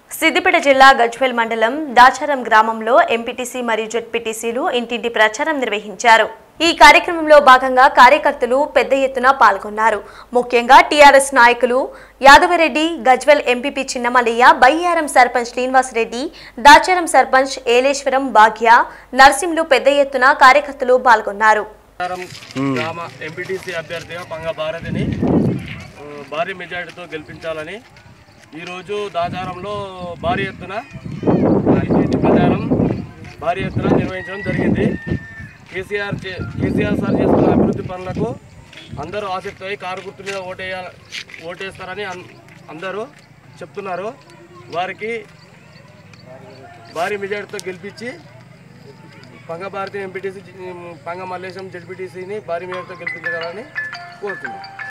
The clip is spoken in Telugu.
సిద్దిపేట జిల్లా గజ్వేల్ మండలం దాచారం గ్రామంలో ఎంపీటీసీ మరియు జెడ్పీటీసీలు ఇంటింటి ప్రచారం నిర్వహించారు ఈ కార్యక్రమంలో భాగంగా కార్యకర్తలు పెద్ద ఎత్తున పాల్గొన్నారు ముఖ్యంగా టీఆర్ఎస్ నాయకులు యాదవరెడ్డి గజ్వెల్ ఎంపీపీ చిన్నమల్లయ్య బయ్యారం సర్పంచ్ శ్రీనివాస్ రెడ్డి దాచారం సర్పంచ్ ఏలేశ్వరం భాగ్య నర్సింలు పెద్ద ఎత్తున కార్యకర్తలు పాల్గొన్నారు ప్రచారం గ్రామ ఎంపీటీసీ అభ్యర్థిగా పంగ భారతిని ఆ, భారీ మెజార్టీతో గెలిపించాలని ఈరోజు దాచారంలో భారీ ఎత్తున ఆ, ఇంటింటి ప్రచారం భారీ ఎత్తున నిర్వహించడం జరిగింది కేసీఆర్ చే- కేసీఆర్ సార్ చేస్తున్న అభివృద్ధి పనులకు అందరూ ఆసక్తి అయి కారు గుర్తు మీద ఓటేయ ఓటేస్తారని అన్- అందరూ చెప్తున్నారు వారికి భారీ మెజార్టీతో గెలిపించి పంగ భారతి ఎంపీటీసీ పంగ మల్లేశం జడ్పీటీసీని భారీ మేరతో గెలిపించగలని కోరుతున్నాం